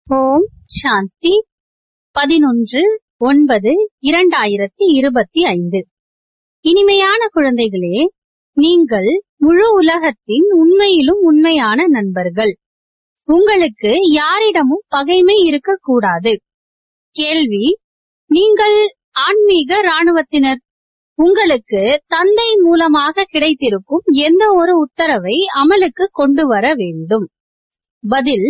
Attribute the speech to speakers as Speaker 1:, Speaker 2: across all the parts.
Speaker 1: ஓம் சாந்தி பதினொன்று ஒன்பது இரண்டாயிரத்தி இருபத்தி ஐந்து இனிமையான குழந்தைகளே நீங்கள் முழு உலகத்தின் உண்மையிலும் உண்மையான நண்பர்கள் உங்களுக்கு யாரிடமும் பகைமை இருக்கக்கூடாது கேள்வி நீங்கள் ஆன்மீக ராணுவத்தினர் உங்களுக்கு தந்தை மூலமாக கிடைத்திருக்கும் எந்த ஒரு உத்தரவை அமலுக்கு கொண்டு வர வேண்டும் பதில்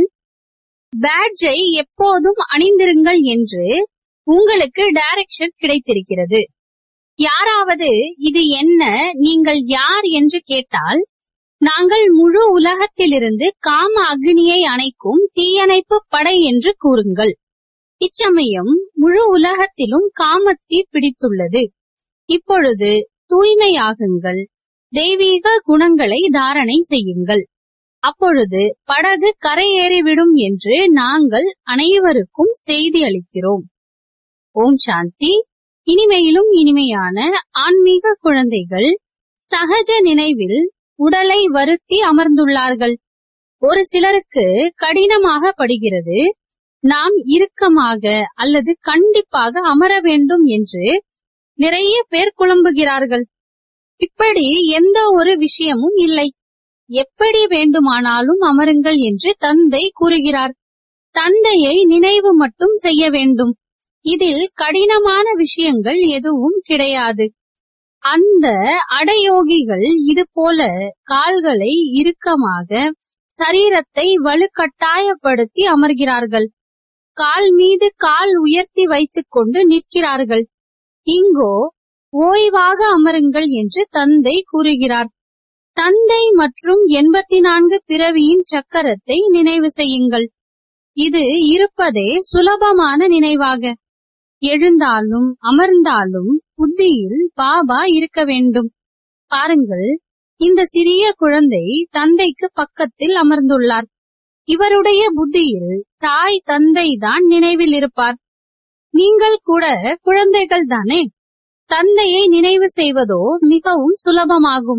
Speaker 1: பேட்ஜை எப்போதும் அணிந்திருங்கள் என்று உங்களுக்கு டைரக்ஷன் கிடைத்திருக்கிறது யாராவது இது என்ன நீங்கள் யார் என்று கேட்டால் நாங்கள் முழு உலகத்திலிருந்து காம அக்னியை அணைக்கும் தீயணைப்பு படை என்று கூறுங்கள் இச்சமயம் முழு உலகத்திலும் காமத்தீ பிடித்துள்ளது இப்பொழுது தூய்மையாகுங்கள் தெய்வீக குணங்களை தாரணை செய்யுங்கள் அப்பொழுது படகு கரையேறிவிடும் என்று நாங்கள் அனைவருக்கும் செய்தி அளிக்கிறோம் ஓம் சாந்தி இனிமையிலும் இனிமையான ஆன்மீக குழந்தைகள் சகஜ நினைவில் உடலை வருத்தி அமர்ந்துள்ளார்கள் ஒரு சிலருக்கு கடினமாக படுகிறது நாம் இறுக்கமாக அல்லது கண்டிப்பாக அமர வேண்டும் என்று நிறைய பேர் குழம்புகிறார்கள் இப்படி எந்த ஒரு விஷயமும் இல்லை எப்படி வேண்டுமானாலும் அமருங்கள் என்று தந்தை கூறுகிறார் தந்தையை நினைவு மட்டும் செய்ய வேண்டும் இதில் கடினமான விஷயங்கள் எதுவும் கிடையாது அந்த அடயோகிகள் இது போல கால்களை இறுக்கமாக சரீரத்தை வலுக்கட்டாயப்படுத்தி அமர்கிறார்கள் கால் மீது கால் உயர்த்தி வைத்துக் கொண்டு நிற்கிறார்கள் இங்கோ ஓய்வாக அமருங்கள் என்று தந்தை கூறுகிறார் தந்தை மற்றும் எண்பத்தி நான்கு பிறவியின் சக்கரத்தை நினைவு செய்யுங்கள் இது இருப்பதே சுலபமான நினைவாக எழுந்தாலும் அமர்ந்தாலும் புத்தியில் பாபா இருக்க வேண்டும் பாருங்கள் இந்த சிறிய குழந்தை தந்தைக்கு பக்கத்தில் அமர்ந்துள்ளார் இவருடைய புத்தியில் தாய் தந்தை தான் நினைவில் இருப்பார் நீங்கள் கூட குழந்தைகள் தானே தந்தையை நினைவு செய்வதோ மிகவும் சுலபமாகும்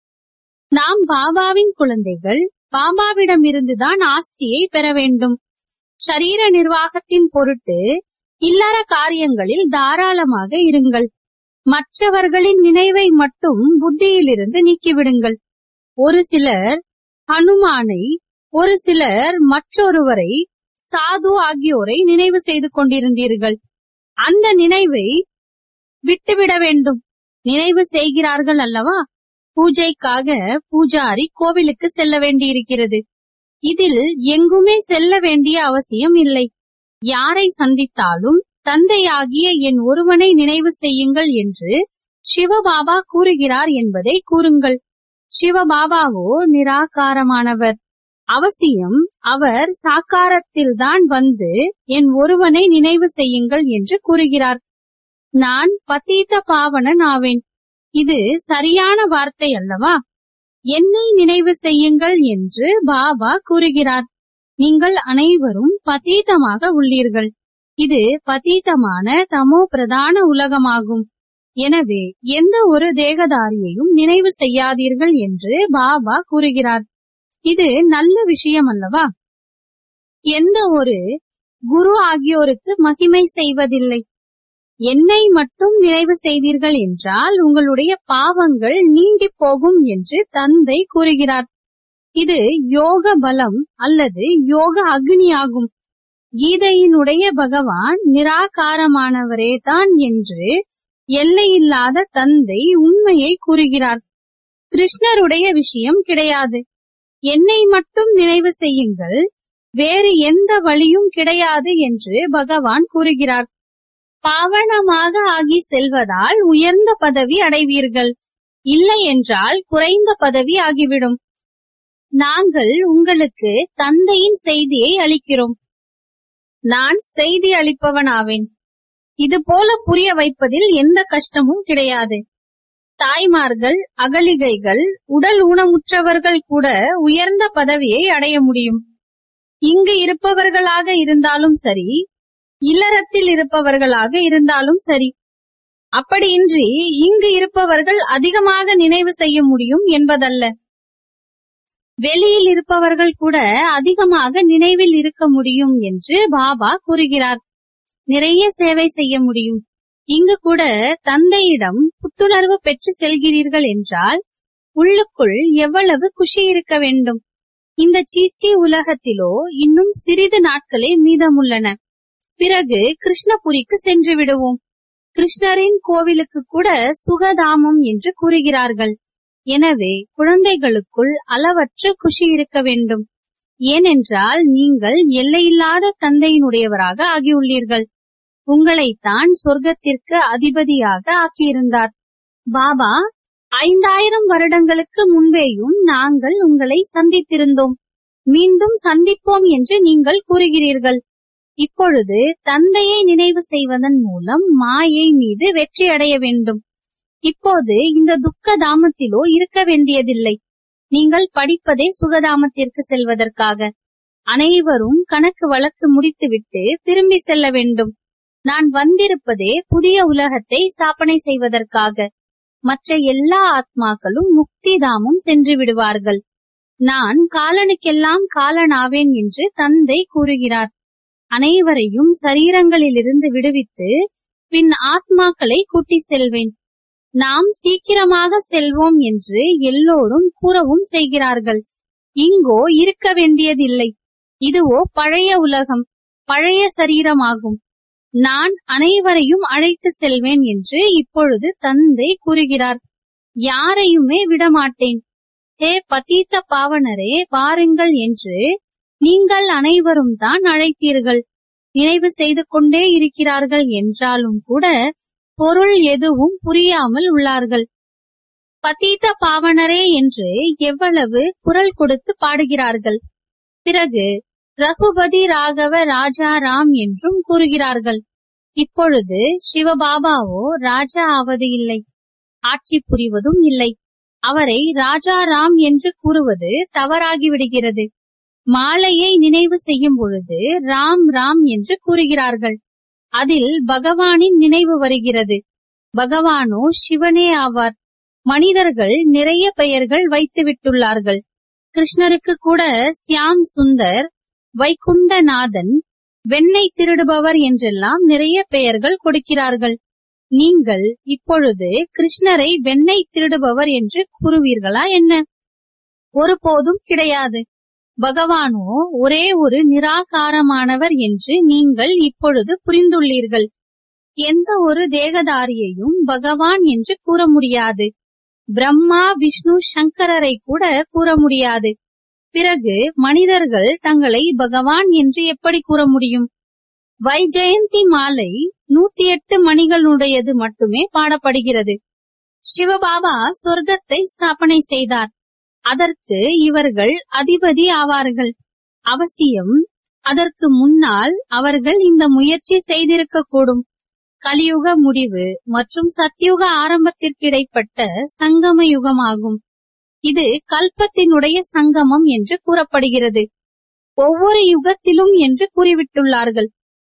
Speaker 1: நாம் பாபாவின் குழந்தைகள் பாபாவிடம் இருந்துதான் ஆஸ்தியை பெற வேண்டும் சரீர நிர்வாகத்தின் பொருட்டு இல்லற காரியங்களில் தாராளமாக இருங்கள் மற்றவர்களின் நினைவை மட்டும் புத்தியிலிருந்து நீக்கிவிடுங்கள் ஒரு சிலர் ஹனுமானை ஒரு சிலர் மற்றொருவரை சாது ஆகியோரை நினைவு செய்து கொண்டிருந்தீர்கள் அந்த நினைவை விட்டுவிட வேண்டும் நினைவு செய்கிறார்கள் அல்லவா பூஜைக்காக பூஜாரி கோவிலுக்கு செல்ல வேண்டியிருக்கிறது இதில் எங்குமே செல்ல வேண்டிய அவசியம் இல்லை யாரை சந்தித்தாலும் தந்தையாகிய என் ஒருவனை நினைவு செய்யுங்கள் என்று சிவபாபா கூறுகிறார் என்பதை கூறுங்கள் சிவபாபாவோ நிராகாரமானவர் அவசியம் அவர் சாக்காரத்தில்தான் வந்து என் ஒருவனை நினைவு செய்யுங்கள் என்று கூறுகிறார் நான் பதீத பாவனன் ஆவேன் இது சரியான வார்த்தை அல்லவா என்னை நினைவு செய்யுங்கள் என்று பாபா கூறுகிறார் நீங்கள் அனைவரும் பதீதமாக உள்ளீர்கள் இது பதீதமான தமோ பிரதான உலகமாகும் எனவே எந்த ஒரு தேகதாரியையும் நினைவு செய்யாதீர்கள் என்று பாபா கூறுகிறார் இது நல்ல விஷயம் அல்லவா எந்த ஒரு குரு ஆகியோருக்கு மகிமை செய்வதில்லை என்னை மட்டும் நினைவு செய்தீர்கள் என்றால் உங்களுடைய பாவங்கள் நீங்கி போகும் என்று தந்தை கூறுகிறார் இது யோக பலம் அல்லது யோக அக்னி ஆகும் கீதையினுடைய பகவான் நிராகாரமானவரே தான் என்று எல்லையில்லாத தந்தை உண்மையை கூறுகிறார் கிருஷ்ணருடைய விஷயம் கிடையாது என்னை மட்டும் நினைவு செய்யுங்கள் வேறு எந்த வழியும் கிடையாது என்று பகவான் கூறுகிறார் பாவனமாக ஆகி செல்வதால் உயர்ந்த பதவி அடைவீர்கள் இல்லை என்றால் குறைந்த பதவி ஆகிவிடும் நாங்கள் உங்களுக்கு தந்தையின் செய்தியை அளிக்கிறோம் நான் செய்தி அளிப்பவனாவேன் இது போல புரிய வைப்பதில் எந்த கஷ்டமும் கிடையாது தாய்மார்கள் அகலிகைகள் உடல் ஊனமுற்றவர்கள் கூட உயர்ந்த பதவியை அடைய முடியும் இங்கு இருப்பவர்களாக இருந்தாலும் சரி இல்லறத்தில் இருப்பவர்களாக இருந்தாலும் சரி அப்படியின்றி இங்கு இருப்பவர்கள் அதிகமாக நினைவு செய்ய முடியும் என்பதல்ல வெளியில் இருப்பவர்கள் கூட அதிகமாக நினைவில் இருக்க முடியும் என்று பாபா கூறுகிறார் நிறைய சேவை செய்ய முடியும் இங்கு கூட தந்தையிடம் புத்துணர்வு பெற்று செல்கிறீர்கள் என்றால் உள்ளுக்குள் எவ்வளவு குஷி இருக்க வேண்டும் இந்த சீச்சி உலகத்திலோ இன்னும் சிறிது நாட்களே மீதமுள்ளன பிறகு கிருஷ்ணபுரிக்கு சென்று விடுவோம் கிருஷ்ணரின் கோவிலுக்கு கூட சுகதாமம் என்று கூறுகிறார்கள் எனவே குழந்தைகளுக்குள் அளவற்ற குஷி இருக்க வேண்டும் ஏனென்றால் நீங்கள் எல்லையில்லாத தந்தையினுடையவராக ஆகியுள்ளீர்கள் உங்களைத்தான் சொர்க்கத்திற்கு அதிபதியாக ஆக்கியிருந்தார் பாபா ஐந்தாயிரம் வருடங்களுக்கு முன்பேயும் நாங்கள் உங்களை சந்தித்திருந்தோம் மீண்டும் சந்திப்போம் என்று நீங்கள் கூறுகிறீர்கள் இப்பொழுது தந்தையை நினைவு செய்வதன் மூலம் மாயை மீது வெற்றி அடைய வேண்டும் இப்போது இந்த துக்க தாமத்திலோ இருக்க வேண்டியதில்லை நீங்கள் படிப்பதே சுகதாமத்திற்கு செல்வதற்காக அனைவரும் கணக்கு வழக்கு முடித்துவிட்டு திரும்பி செல்ல வேண்டும் நான் வந்திருப்பதே புதிய உலகத்தை ஸ்தாபனை செய்வதற்காக மற்ற எல்லா ஆத்மாக்களும் முக்தி தாமும் சென்று விடுவார்கள் நான் காலனுக்கெல்லாம் காலனாவேன் என்று தந்தை கூறுகிறார் அனைவரையும் சரீரங்களிலிருந்து விடுவித்து பின் ஆத்மாக்களை கூட்டி செல்வேன் நாம் சீக்கிரமாக செல்வோம் என்று எல்லோரும் கூறவும் செய்கிறார்கள் இங்கோ இருக்க வேண்டியதில்லை இதுவோ பழைய உலகம் பழைய சரீரமாகும் நான் அனைவரையும் அழைத்து செல்வேன் என்று இப்பொழுது தந்தை கூறுகிறார் யாரையுமே விடமாட்டேன் ஹே பதீத்த பாவனரே வாருங்கள் என்று நீங்கள் அனைவரும் தான் அழைத்தீர்கள் நினைவு செய்து கொண்டே இருக்கிறார்கள் என்றாலும் கூட பொருள் எதுவும் புரியாமல் உள்ளார்கள் பதீத்த பாவனரே என்று எவ்வளவு குரல் கொடுத்து பாடுகிறார்கள் பிறகு ரகுபதி ராகவ ராஜா ராம் என்றும் கூறுகிறார்கள் இப்பொழுது சிவபாபாவோ ராஜா ஆவது இல்லை ஆட்சி புரிவதும் இல்லை அவரை ராஜா ராம் என்று கூறுவது தவறாகிவிடுகிறது மாலையை நினைவு செய்யும் பொழுது ராம் ராம் என்று கூறுகிறார்கள் அதில் பகவானின் நினைவு வருகிறது பகவானோ சிவனே ஆவார் மனிதர்கள் நிறைய பெயர்கள் வைத்து விட்டுள்ளார்கள் கிருஷ்ணருக்கு கூட சியாம் சுந்தர் வைகுண்டநாதன் வெண்ணெய் திருடுபவர் என்றெல்லாம் நிறைய பெயர்கள் கொடுக்கிறார்கள் நீங்கள் இப்பொழுது கிருஷ்ணரை வெண்ணெய் திருடுபவர் என்று கூறுவீர்களா என்ன ஒருபோதும் கிடையாது பகவானோ ஒரே ஒரு நிராகாரமானவர் என்று நீங்கள் இப்பொழுது புரிந்துள்ளீர்கள் எந்த ஒரு தேகதாரியையும் பகவான் என்று கூற முடியாது பிரம்மா விஷ்ணு சங்கரரை கூட கூற முடியாது பிறகு மனிதர்கள் தங்களை பகவான் என்று எப்படி கூற முடியும் வைஜெயந்தி மாலை நூத்தி எட்டு மணிகளுடையது மட்டுமே பாடப்படுகிறது சிவபாபா சொர்க்கத்தை ஸ்தாபனை செய்தார் அதற்கு இவர்கள் அதிபதி ஆவார்கள் அவசியம் அதற்கு முன்னால் அவர்கள் இந்த முயற்சி செய்திருக்க கூடும் கலியுக முடிவு மற்றும் சத்யுக ஆரம்பத்திற்கு இடைப்பட்ட சங்கம யுகமாகும் இது கல்பத்தினுடைய சங்கமம் என்று கூறப்படுகிறது ஒவ்வொரு யுகத்திலும் என்று கூறிவிட்டுள்ளார்கள்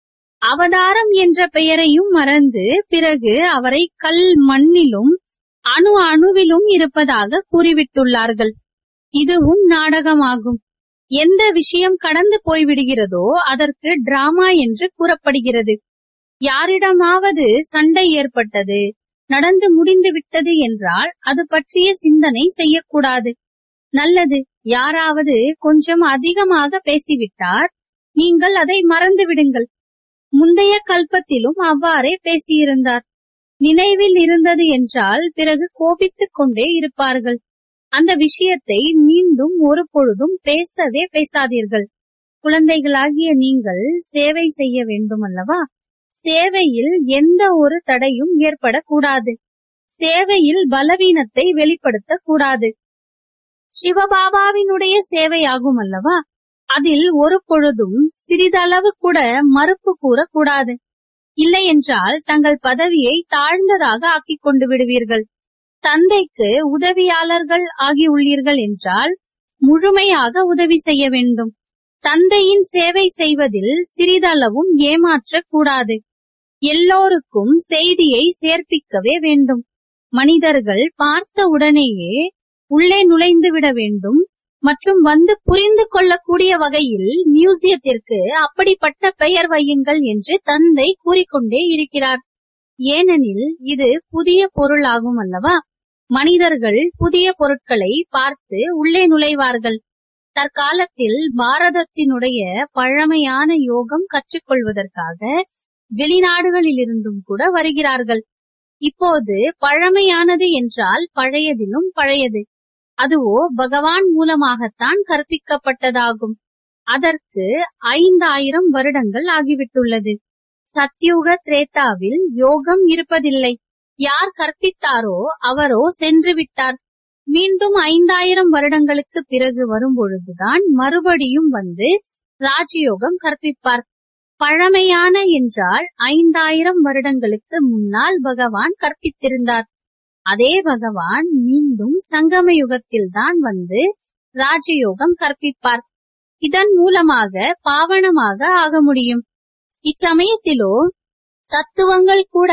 Speaker 1: அவதாரம் என்ற பெயரையும் மறந்து பிறகு அவரை கல் மண்ணிலும் அணு அணுவிலும் இருப்பதாக கூறிவிட்டுள்ளார்கள் இதுவும் நாடகமாகும் எந்த விஷயம் கடந்து போய்விடுகிறதோ அதற்கு டிராமா என்று கூறப்படுகிறது யாரிடமாவது சண்டை ஏற்பட்டது நடந்து முடிந்து விட்டது என்றால் அது பற்றிய சிந்தனை செய்யக்கூடாது நல்லது யாராவது கொஞ்சம் அதிகமாக பேசிவிட்டார் நீங்கள் அதை மறந்து விடுங்கள் முந்தைய கல்பத்திலும் அவ்வாறே பேசியிருந்தார் நினைவில் இருந்தது என்றால் பிறகு கோபித்துக் கொண்டே இருப்பார்கள் அந்த விஷயத்தை மீண்டும் ஒரு பொழுதும் பேசவே பேசாதீர்கள் குழந்தைகளாகிய நீங்கள் சேவை செய்ய வேண்டும் அல்லவா சேவையில் எந்த ஒரு தடையும் ஏற்படக்கூடாது சேவையில் பலவீனத்தை வெளிப்படுத்தக் கூடாது சிவபாபாவினுடைய சேவையாகும் அல்லவா அதில் ஒரு பொழுதும் சிறிதளவு கூட மறுப்பு கூறக்கூடாது இல்லை என்றால் தங்கள் பதவியை தாழ்ந்ததாக ஆக்கிக் கொண்டு விடுவீர்கள் தந்தைக்கு உதவியாளர்கள் ஆகியுள்ளீர்கள் என்றால் முழுமையாக உதவி செய்ய வேண்டும் தந்தையின் சேவை செய்வதில் சிறிதளவும் ஏமாற்றக் கூடாது எல்லோருக்கும் செய்தியை சேர்ப்பிக்கவே வேண்டும் மனிதர்கள் பார்த்த உடனேயே உள்ளே நுழைந்து விட வேண்டும் மற்றும் வந்து புரிந்து கொள்ளக்கூடிய வகையில் மியூசியத்திற்கு அப்படிப்பட்ட பெயர் வையுங்கள் என்று தந்தை கூறிக்கொண்டே இருக்கிறார் ஏனெனில் இது புதிய பொருள் ஆகும் அல்லவா மனிதர்கள் புதிய பொருட்களை பார்த்து உள்ளே நுழைவார்கள் தற்காலத்தில் பாரதத்தினுடைய பழமையான யோகம் கற்றுக்கொள்வதற்காக வெளிநாடுகளிலிருந்தும் கூட வருகிறார்கள் இப்போது பழமையானது என்றால் பழையதிலும் பழையது அதுவோ பகவான் மூலமாகத்தான் கற்பிக்கப்பட்டதாகும் அதற்கு ஐந்தாயிரம் வருடங்கள் ஆகிவிட்டுள்ளது சத்யுக திரேதாவில் யோகம் இருப்பதில்லை யார் கற்பித்தாரோ அவரோ சென்று விட்டார் மீண்டும் ஐந்தாயிரம் வருடங்களுக்கு பிறகு வரும்பொழுதுதான் மறுபடியும் வந்து ராஜயோகம் கற்பிப்பார் பழமையான என்றால் ஐந்தாயிரம் வருடங்களுக்கு முன்னால் பகவான் கற்பித்திருந்தார் அதே பகவான் மீண்டும் சங்கம யுகத்தில் தான் வந்து ராஜயோகம் கற்பிப்பார் இதன் மூலமாக பாவனமாக ஆக முடியும் இச்சமயத்திலோ தத்துவங்கள் கூட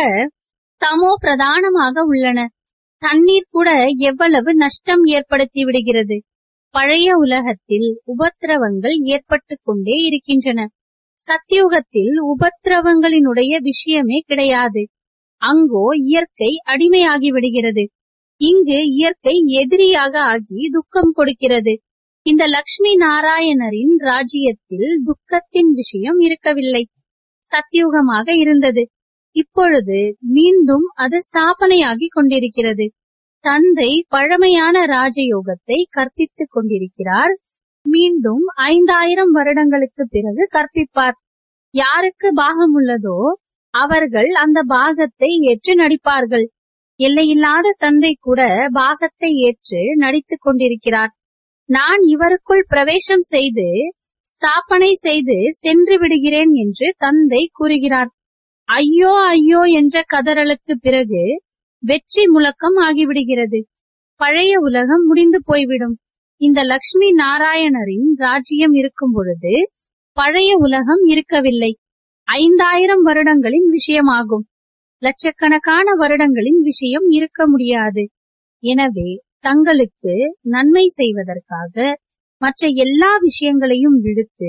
Speaker 1: தமோ பிரதானமாக உள்ளன தண்ணீர் கூட எவ்வளவு நஷ்டம் ஏற்படுத்தி விடுகிறது பழைய உலகத்தில் உபத்திரவங்கள் ஏற்பட்டு கொண்டே இருக்கின்றன சத்தியுகத்தில் உபத்திரவங்களினுடைய விஷயமே கிடையாது அங்கோ இயற்கை அடிமையாகி விடுகிறது இங்கு இயற்கை எதிரியாக ஆகி துக்கம் கொடுக்கிறது இந்த லக்ஷ்மி நாராயணரின் ராஜ்யத்தில் துக்கத்தின் விஷயம் இருக்கவில்லை சத்தியுகமாக இருந்தது இப்பொழுது மீண்டும் அது ஸ்தாபனையாகி கொண்டிருக்கிறது தந்தை பழமையான ராஜயோகத்தை கற்பித்துக் கொண்டிருக்கிறார் மீண்டும் ஐந்தாயிரம் வருடங்களுக்கு பிறகு கற்பிப்பார் யாருக்கு பாகம் உள்ளதோ அவர்கள் அந்த பாகத்தை ஏற்று நடிப்பார்கள் எல்லையில்லாத தந்தை கூட பாகத்தை ஏற்று நடித்துக் கொண்டிருக்கிறார் நான் இவருக்குள் பிரவேசம் செய்து ஸ்தாபனை செய்து சென்று விடுகிறேன் என்று தந்தை கூறுகிறார் ஐயோ ஐயோ என்ற கதறலுக்கு பிறகு வெற்றி முழக்கம் ஆகிவிடுகிறது பழைய உலகம் முடிந்து போய்விடும் இந்த லக்ஷ்மி நாராயணரின் ராஜ்யம் இருக்கும் பொழுது பழைய உலகம் இருக்கவில்லை ஐந்தாயிரம் வருடங்களின் விஷயமாகும் லட்சக்கணக்கான வருடங்களின் விஷயம் இருக்க முடியாது எனவே தங்களுக்கு நன்மை செய்வதற்காக மற்ற எல்லா விஷயங்களையும் விடுத்து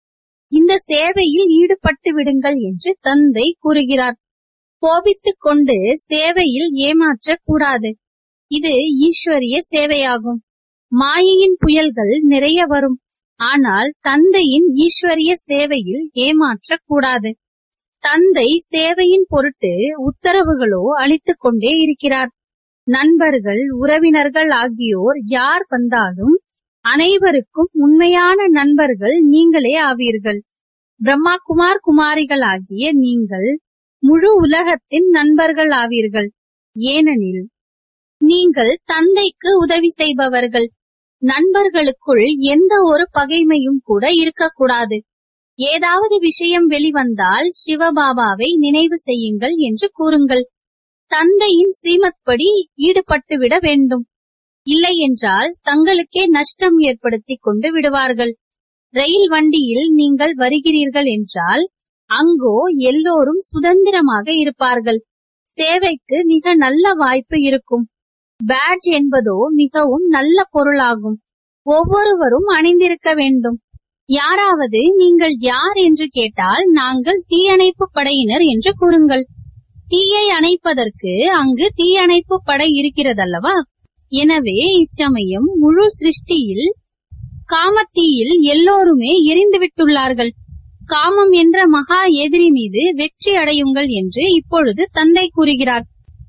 Speaker 1: இந்த சேவையில் ஈடுபட்டு விடுங்கள் என்று தந்தை கூறுகிறார் கோபித்துக் கொண்டு சேவையில் ஏமாற்றக் கூடாது இது ஈஸ்வரிய சேவையாகும் மாயையின் புயல்கள் நிறைய வரும் ஆனால் தந்தையின் ஈஸ்வரிய சேவையில் ஏமாற்றக் கூடாது தந்தை சேவையின் பொருட்டு உத்தரவுகளோ அளித்துக் கொண்டே இருக்கிறார் நண்பர்கள் உறவினர்கள் ஆகியோர் யார் வந்தாலும் அனைவருக்கும் உண்மையான நண்பர்கள் நீங்களே ஆவீர்கள் பிரம்மா குமார் குமாரிகள் ஆகிய நீங்கள் முழு உலகத்தின் நண்பர்கள் ஆவீர்கள் ஏனெனில் நீங்கள் தந்தைக்கு உதவி செய்பவர்கள் நண்பர்களுக்குள் எந்த ஒரு பகைமையும் கூட இருக்கக்கூடாது ஏதாவது விஷயம் வெளிவந்தால் சிவபாபாவை நினைவு செய்யுங்கள் என்று கூறுங்கள் தந்தையின் ஸ்ரீமத் படி ஈடுபட்டு விட வேண்டும் இல்லை என்றால் தங்களுக்கே நஷ்டம் ஏற்படுத்தி கொண்டு விடுவார்கள் ரயில் வண்டியில் நீங்கள் வருகிறீர்கள் என்றால் அங்கோ எல்லோரும் சுதந்திரமாக இருப்பார்கள் சேவைக்கு மிக நல்ல வாய்ப்பு இருக்கும் பேட்ஜ் என்பதோ மிகவும் நல்ல பொருளாகும் ஒவ்வொருவரும் அணிந்திருக்க வேண்டும் யாராவது நீங்கள் யார் என்று கேட்டால் நாங்கள் தீயணைப்பு படையினர் என்று கூறுங்கள் தீயை அணைப்பதற்கு அங்கு தீயணைப்பு படை இருக்கிறதல்லவா எனவே இச்சமயம் முழு சிருஷ்டியில் காமத்தீயில் எல்லோருமே எரிந்து விட்டுள்ளார்கள் காமம் என்ற மகா எதிரி மீது வெற்றி அடையுங்கள் என்று இப்பொழுது தந்தை கூறுகிறார்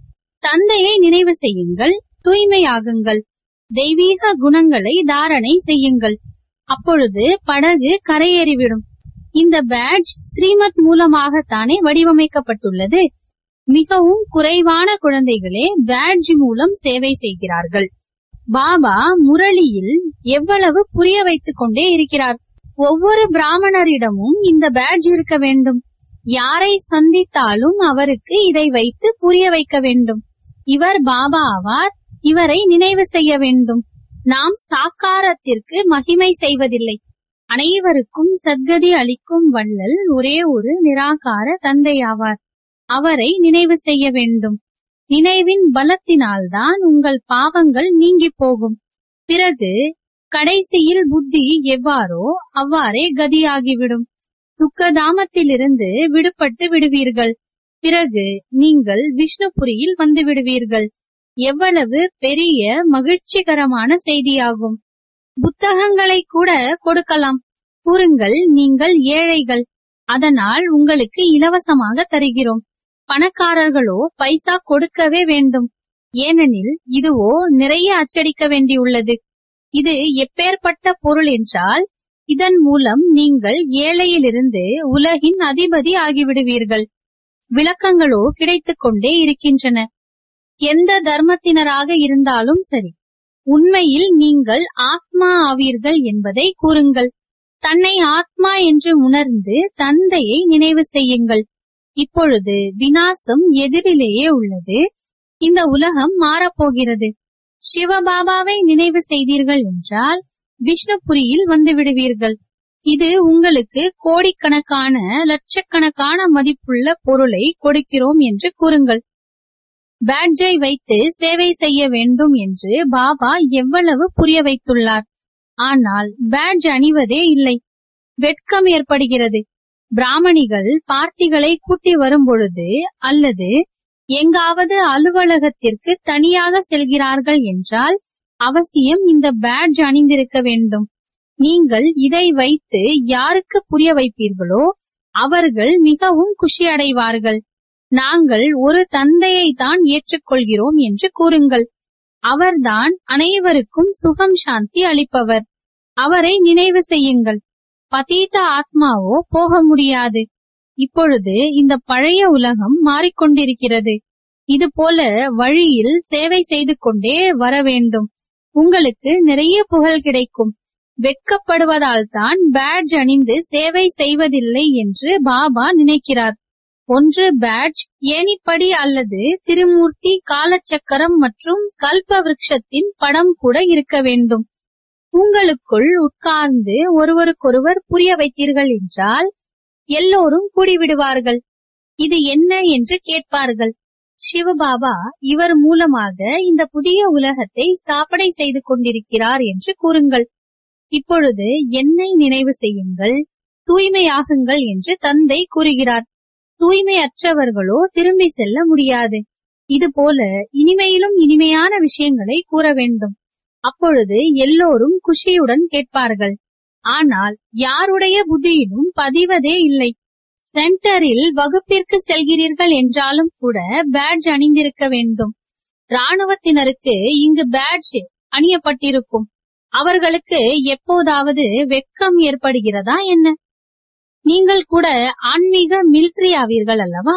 Speaker 1: தந்தையை நினைவு செய்யுங்கள் தூய்மையாகுங்கள் தெய்வீக குணங்களை தாரணை செய்யுங்கள் அப்பொழுது படகு கரையேறிவிடும் இந்த பேட்ஜ் ஸ்ரீமத் மூலமாகத்தானே வடிவமைக்கப்பட்டுள்ளது மிகவும் குறைவான குழந்தைகளே பேட்ஜ் மூலம் சேவை செய்கிறார்கள் பாபா முரளியில் எவ்வளவு புரிய வைத்துக் கொண்டே இருக்கிறார் ஒவ்வொரு பிராமணரிடமும் இந்த பேட்ஜ் இருக்க வேண்டும் யாரை சந்தித்தாலும் அவருக்கு இதை வைத்து புரிய வைக்க வேண்டும் இவர் பாபா ஆவார் இவரை நினைவு செய்ய வேண்டும் நாம் சாக்காரத்திற்கு மகிமை செய்வதில்லை அனைவருக்கும் சத்கதி அளிக்கும் வள்ளல் ஒரே ஒரு நிராகார தந்தையாவார் அவரை நினைவு செய்ய வேண்டும் நினைவின் பலத்தினால்தான் உங்கள் பாவங்கள் நீங்கி போகும் பிறகு கடைசியில் புத்தி எவ்வாறோ அவ்வாறே கதியாகிவிடும் துக்கதாமத்திலிருந்து விடுபட்டு விடுவீர்கள் பிறகு நீங்கள் விஷ்ணுபுரியில் வந்து விடுவீர்கள் எவ்வளவு பெரிய மகிழ்ச்சிகரமான செய்தியாகும் புத்தகங்களை கூட கொடுக்கலாம் கூறுங்கள் நீங்கள் ஏழைகள் அதனால் உங்களுக்கு இலவசமாக தருகிறோம் பணக்காரர்களோ பைசா கொடுக்கவே வேண்டும் ஏனெனில் இதுவோ நிறைய அச்சடிக்க வேண்டியுள்ளது இது எப்பேற்பட்ட பொருள் என்றால் இதன் மூலம் நீங்கள் ஏழையிலிருந்து உலகின் அதிபதி ஆகிவிடுவீர்கள் விளக்கங்களோ கிடைத்துக் கொண்டே இருக்கின்றன எந்த தர்மத்தினராக இருந்தாலும் சரி உண்மையில் நீங்கள் ஆத்மா ஆவீர்கள் என்பதை கூறுங்கள் தன்னை ஆத்மா என்று உணர்ந்து தந்தையை நினைவு செய்யுங்கள் இப்பொழுது வினாசம் எதிரிலேயே உள்ளது இந்த உலகம் மாறப்போகிறது சிவபாபாவை நினைவு செய்தீர்கள் என்றால் விஷ்ணுபுரியில் வந்து விடுவீர்கள் இது உங்களுக்கு கோடிக்கணக்கான லட்சக்கணக்கான மதிப்புள்ள பொருளை கொடுக்கிறோம் என்று கூறுங்கள் பேட்ஜை வைத்து சேவை செய்ய வேண்டும் என்று பாபா எவ்வளவு புரிய வைத்துள்ளார் ஆனால் பேட்ஜ் அணிவதே இல்லை வெட்கம் ஏற்படுகிறது பிராமணிகள் பார்ட்டிகளை கூட்டி வரும் பொழுது அல்லது எங்காவது அலுவலகத்திற்கு தனியாக செல்கிறார்கள் என்றால் அவசியம் இந்த பேட்ஜ் அணிந்திருக்க வேண்டும் நீங்கள் இதை வைத்து யாருக்கு புரிய வைப்பீர்களோ அவர்கள் மிகவும் குஷி அடைவார்கள் நாங்கள் ஒரு தந்தையை தான் ஏற்றுக்கொள்கிறோம் என்று கூறுங்கள் அவர்தான் அனைவருக்கும் சுகம் சாந்தி அளிப்பவர் அவரை நினைவு செய்யுங்கள் பதீத ஆத்மாவோ போக முடியாது இப்பொழுது இந்த பழைய உலகம் மாறிக்கொண்டிருக்கிறது இது போல வழியில் சேவை செய்து கொண்டே வர வேண்டும் உங்களுக்கு நிறைய புகழ் கிடைக்கும் வெட்கப்படுவதால் தான் பேட்ஜ் அணிந்து சேவை செய்வதில்லை என்று பாபா நினைக்கிறார் ஒன்று பேட்ஜ் ஏணிப்படி அல்லது திருமூர்த்தி காலச்சக்கரம் மற்றும் கல்ப விருட்சத்தின் படம் கூட இருக்க வேண்டும் உங்களுக்குள் உட்கார்ந்து ஒருவருக்கொருவர் புரிய வைத்தீர்கள் என்றால் எல்லோரும் கூடிவிடுவார்கள் இது என்ன என்று கேட்பார்கள் சிவபாபா இவர் மூலமாக இந்த புதிய உலகத்தை ஸ்தாபனை செய்து கொண்டிருக்கிறார் என்று கூறுங்கள் இப்பொழுது என்னை நினைவு செய்யுங்கள் தூய்மையாகுங்கள் என்று தந்தை கூறுகிறார் தூய்மையற்றவர்களோ திரும்பி செல்ல முடியாது இது போல இனிமையிலும் இனிமையான விஷயங்களை கூற வேண்டும் அப்பொழுது எல்லோரும் குஷியுடன் கேட்பார்கள் ஆனால் யாருடைய புத்தியிலும் பதிவதே இல்லை சென்டரில் வகுப்பிற்கு செல்கிறீர்கள் என்றாலும் கூட பேட்ஜ் அணிந்திருக்க வேண்டும் ராணுவத்தினருக்கு இங்கு பேட்ஜ் அணியப்பட்டிருக்கும் அவர்களுக்கு எப்போதாவது வெட்கம் ஏற்படுகிறதா என்ன நீங்கள் கூட ஆன்மீக மிலிட்ரி ஆவீர்கள் அல்லவா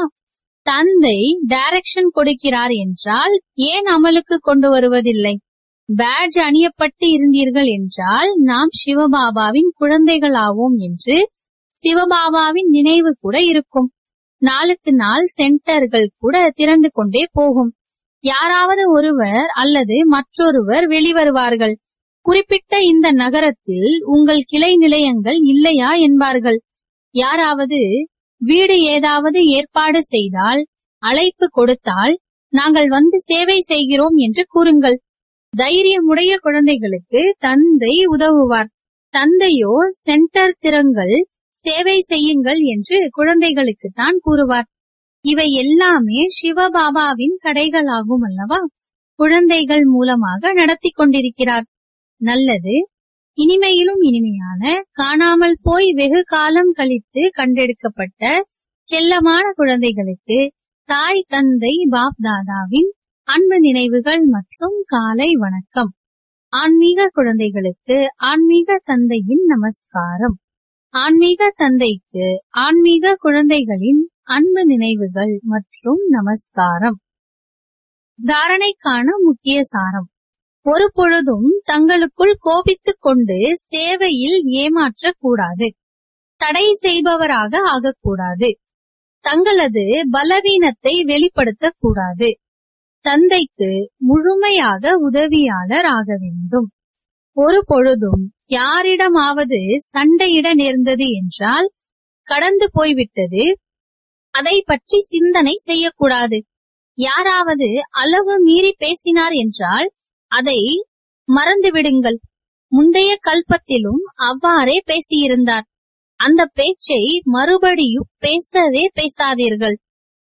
Speaker 1: தந்தை டைரக்ஷன் கொடுக்கிறார் என்றால் ஏன் அமலுக்கு கொண்டு வருவதில்லை பேட்ஜ் அணியப்பட்டு இருந்தீர்கள் என்றால் நாம் சிவபாபாவின் குழந்தைகள் ஆவோம் என்று சிவபாபாவின் நினைவு கூட இருக்கும் நாளுக்கு நாள் சென்டர்கள் கூட திறந்து கொண்டே போகும் யாராவது ஒருவர் அல்லது மற்றொருவர் வெளிவருவார்கள் குறிப்பிட்ட இந்த நகரத்தில் உங்கள் கிளை நிலையங்கள் இல்லையா என்பார்கள் யாராவது வீடு ஏதாவது ஏற்பாடு செய்தால் அழைப்பு கொடுத்தால் நாங்கள் வந்து சேவை செய்கிறோம் என்று கூறுங்கள் தைரியமுடைய குழந்தைகளுக்கு தந்தை உதவுவார் தந்தையோ சென்டர் திறங்கள் சேவை செய்யுங்கள் என்று குழந்தைகளுக்கு தான் கூறுவார் இவை எல்லாமே சிவபாபாவின் கடைகளாகும் அல்லவா குழந்தைகள் மூலமாக நடத்தி கொண்டிருக்கிறார் நல்லது இனிமையிலும் இனிமையான காணாமல் போய் வெகு காலம் கழித்து கண்டெடுக்கப்பட்ட செல்லமான குழந்தைகளுக்கு தாய் தந்தை பாப் தாதாவின் அன்பு நினைவுகள் மற்றும் காலை வணக்கம் ஆன்மீக குழந்தைகளுக்கு ஆன்மீக தந்தையின் நமஸ்காரம் ஆன்மீக தந்தைக்கு ஆன்மீக குழந்தைகளின் அன்பு நினைவுகள் மற்றும் நமஸ்காரம் தாரணைக்கான முக்கிய சாரம் ஒரு பொழுதும் தங்களுக்குள் கோபித்துக் கொண்டு சேவையில் ஏமாற்றக் கூடாது தடை செய்பவராக ஆகக்கூடாது தங்களது பலவீனத்தை வெளிப்படுத்தக் கூடாது தந்தைக்கு முழுமையாக உதவியாளர் ஆக வேண்டும் ஒரு பொழுதும் யாரிடமாவது சண்டையிட நேர்ந்தது என்றால் கடந்து போய்விட்டது அதை பற்றி சிந்தனை செய்யக்கூடாது யாராவது அளவு மீறி பேசினார் என்றால் அதை மறந்துவிடுங்கள் முந்தைய கல்பத்திலும் அவ்வாறே பேசியிருந்தார் அந்த பேச்சை மறுபடியும் பேசவே பேசாதீர்கள்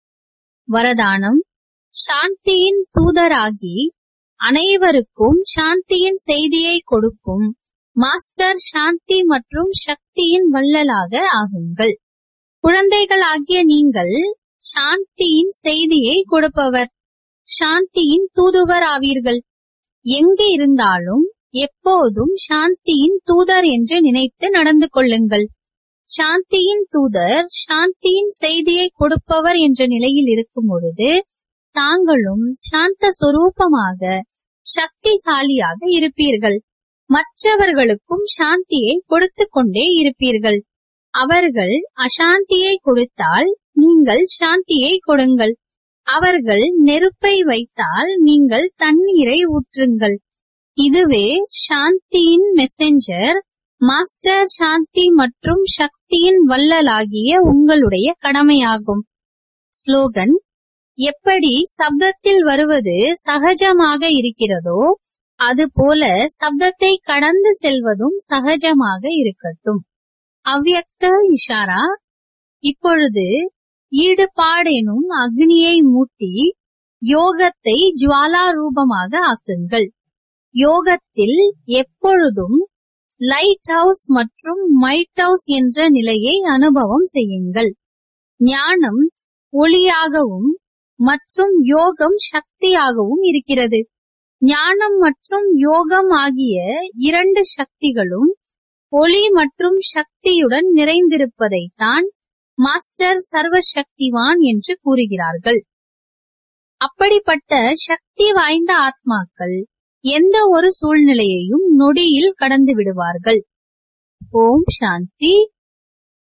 Speaker 1: வரதானம் சாந்தியின் தூதராகி அனைவருக்கும் சாந்தியின் செய்தியை கொடுக்கும் மாஸ்டர் சாந்தி மற்றும் சக்தியின் வள்ளலாக ஆகுங்கள் குழந்தைகளாகிய நீங்கள் சாந்தியின் செய்தியை கொடுப்பவர் சாந்தியின் தூதுவர் ஆவீர்கள் எங்கு இருந்தாலும் எப்போதும் சாந்தியின் தூதர் என்று நினைத்து நடந்து கொள்ளுங்கள் சாந்தியின் தூதர் சாந்தியின் செய்தியை கொடுப்பவர் என்ற நிலையில் இருக்கும் பொழுது தாங்களும் சாந்த சொரூபமாக சக்திசாலியாக இருப்பீர்கள் மற்றவர்களுக்கும் சாந்தியை கொடுத்து கொண்டே இருப்பீர்கள் அவர்கள் அசாந்தியை கொடுத்தால் நீங்கள் சாந்தியை கொடுங்கள் அவர்கள் நெருப்பை வைத்தால் நீங்கள் தண்ணீரை ஊற்றுங்கள் இதுவே சாந்தியின் மெசஞ்சர் மாஸ்டர் சாந்தி மற்றும் சக்தியின் வள்ளலாகிய உங்களுடைய கடமையாகும் ஸ்லோகன் எப்படி சப்தத்தில் வருவது சகஜமாக இருக்கிறதோ அதுபோல சப்தத்தை கடந்து செல்வதும் சகஜமாக இருக்கட்டும் அவ்யக்த இஷாரா இப்பொழுது ஈடுபாடெனும் அக்னியை மூட்டி யோகத்தை ஜுவாலா ரூபமாக ஆக்குங்கள் யோகத்தில் எப்பொழுதும் லைட் ஹவுஸ் மற்றும் மைட் ஹவுஸ் என்ற நிலையை அனுபவம் செய்யுங்கள் ஞானம் ஒளியாகவும் மற்றும் யோகம் சக்தியாகவும் இருக்கிறது ஞானம் மற்றும் யோகம் ஆகிய இரண்டு சக்திகளும் ஒளி மற்றும் சக்தியுடன் நிறைந்திருப்பதைத்தான் மாஸ்டர் சர்வ சக்திவான் என்று கூறுகிறார்கள் அப்படிப்பட்ட சக்தி வாய்ந்த ஆத்மாக்கள் எந்த ஒரு சூழ்நிலையையும் நொடியில் கடந்து விடுவார்கள் ஓம் சாந்தி